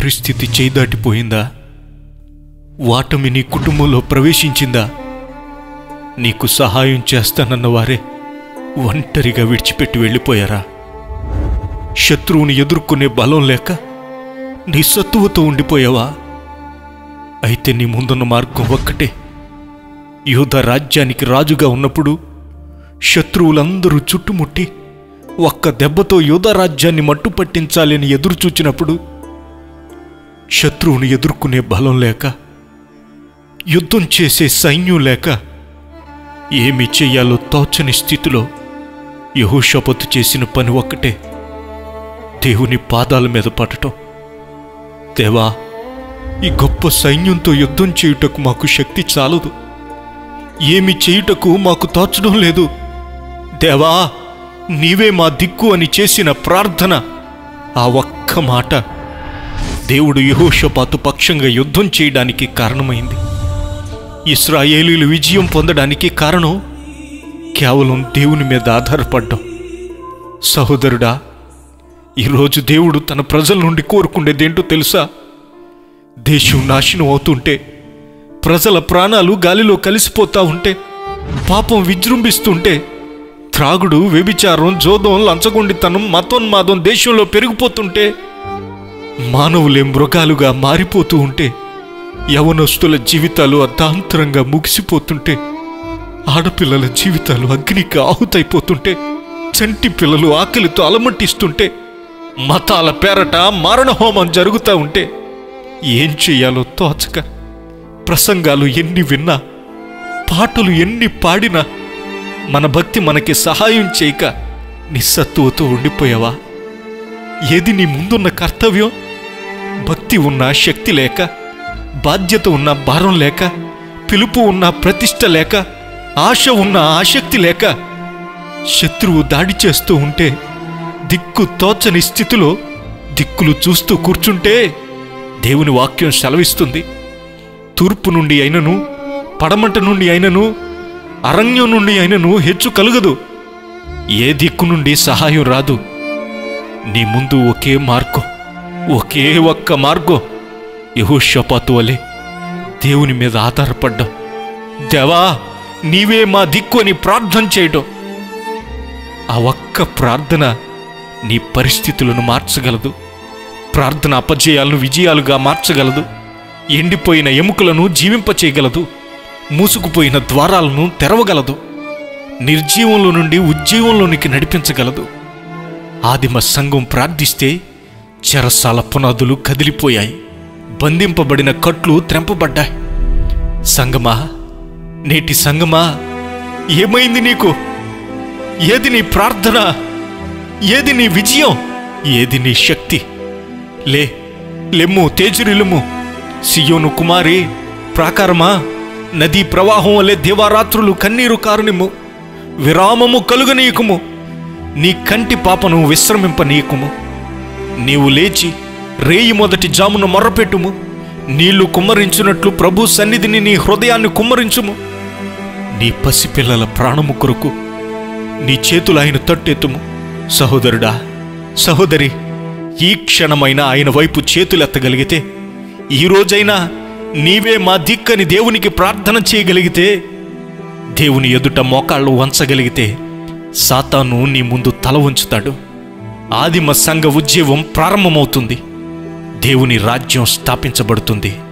పరిస్థితి చేదాటిపోయిందా వాటమి నీ కుటుంబంలో ప్రవేశించిందా నీకు సహాయం చేస్తానన్న వారే ఒంటరిగా విడిచిపెట్టి వెళ్ళిపోయారా శత్రువుని ఎదుర్కొనే బలం లేక నీ సత్తువతో ఉండిపోయావా అయితే నీ ముందున్న మార్గం ఒక్కటే యూద రాజ్యానికి రాజుగా ఉన్నప్పుడు శత్రువులందరూ చుట్టుముట్టి ఒక్క దెబ్బతో యూద రాజ్యాన్ని మట్టు పట్టించాలని ఎదురు చూచినప్పుడు శత్రువుని ఎదుర్కొనే బలం లేక యుద్ధం చేసే సైన్యం లేక ఏమి చెయ్యాలో తోచని స్థితిలో యహోషపతు చేసిన పని ఒక్కటే దేవుని పాదాల మీద పడటం దేవా ఈ గొప్ప సైన్యంతో యుద్ధం చేయుటకు మాకు శక్తి చాలదు ఏమి చేయుటకు మాకు తోచడం లేదు దేవా నీవే మా దిక్కు అని చేసిన ప్రార్థన ఆ ఒక్క మాట దేవుడు యహోషపాతు పక్షంగా యుద్ధం చేయడానికి కారణమైంది ఇస్రాయేలీలు విజయం పొందడానికి కారణం కేవలం దేవుని మీద ఆధారపడ్డం సహోదరుడా ఈరోజు దేవుడు తన ప్రజల నుండి కోరుకునేదేంటో తెలుసా దేశం నాశనం అవుతుంటే ప్రజల ప్రాణాలు గాలిలో కలిసిపోతా ఉంటే పాపం విజృంభిస్తుంటే త్రాగుడు వ్యభిచారం జోదం లంచగొండితనం మతోన్మాదం దేశంలో పెరిగిపోతుంటే మానవులే మృగాలుగా మారిపోతూ ఉంటే యవనస్తుల జీవితాలు అర్ధాంతరంగా ముగిసిపోతుంటే ఆడపిల్లల జీవితాలు అగ్నికి ఆహుతైపోతుంటే చంటి పిల్లలు ఆకలితో అలమటిస్తుంటే మతాల పేరట మారణహోమం జరుగుతూ ఉంటే ఏం చెయ్యాలో తోచక ప్రసంగాలు ఎన్ని విన్నా పాటలు ఎన్ని పాడినా మన భక్తి మనకి సహాయం చేయక నిస్సత్తువతో ఉండిపోయావా ఏది నీ ముందున్న కర్తవ్యం భక్తి ఉన్న శక్తి లేక బాధ్యత ఉన్న భారం లేక పిలుపు ఉన్న ప్రతిష్ట లేక ఆశ ఉన్న ఆసక్తి లేక శత్రువు దాడి చేస్తూ ఉంటే దిక్కు తోచని స్థితిలో దిక్కులు చూస్తూ కూర్చుంటే దేవుని వాక్యం సెలవిస్తుంది తూర్పు నుండి అయినను పడమట నుండి అయినను అరణ్యం నుండి అయినను హెచ్చు కలుగదు ఏ దిక్కు నుండి సహాయం రాదు నీ ముందు ఒకే మార్గం ఒకే ఒక్క మార్గం యహోషపాతు వలె దేవుని మీద ఆధారపడ్డం దేవా నీవే మా దిక్కు అని ప్రార్థన చేయడం ఆ ఒక్క ప్రార్థన నీ పరిస్థితులను మార్చగలదు ప్రార్థన అపజయాలను విజయాలుగా మార్చగలదు ఎండిపోయిన ఎముకలను జీవింపచేయగలదు మూసుకుపోయిన ద్వారాలను తెరవగలదు నిర్జీవంలో నుండి ఉజ్జీవంలోనికి నడిపించగలదు ఆదిమ సంఘం ప్రార్థిస్తే చెరసాల పునాదులు కదిలిపోయాయి బంధింపబడిన కట్లు త్రెంపబడ్డాయి సంగమా నేటి సంగమా ఏమైంది నీకు ఏది నీ ప్రార్థన ఏది నీ విజయం ఏది నీ శక్తి లే లెమ్ము తేజురిలుము సియోను కుమారి ప్రాకారమా నదీ ప్రవాహం వలె దేవారాత్రులు కన్నీరు కారునిమ్ము విరామము కలుగనీయకుము నీ కంటి పాపను విశ్రమింపనీయకుము నీవు లేచి రేయి మొదటి జామున మొర్రపెట్టుము నీళ్లు కుమ్మరించున్నట్లు ప్రభు సన్నిధిని నీ హృదయాన్ని కుమ్మరించుము నీ పసిపిల్లల ప్రాణము కొరకు నీ చేతులు ఆయన తట్టెత్తుము సహోదరుడా సహోదరి ఈ క్షణమైన ఆయన వైపు చేతులెత్తగలిగితే ఈ రోజైనా నీవే మా దిక్కని దేవునికి ప్రార్థన చేయగలిగితే దేవుని ఎదుట మోకాళ్ళు వంచగలిగితే సాతాను నీ ముందు తల ఉంచుతాడు ఆదిమ సంఘ ఉద్యమం ప్రారంభమవుతుంది దేవుని రాజ్యం స్థాపించబడుతుంది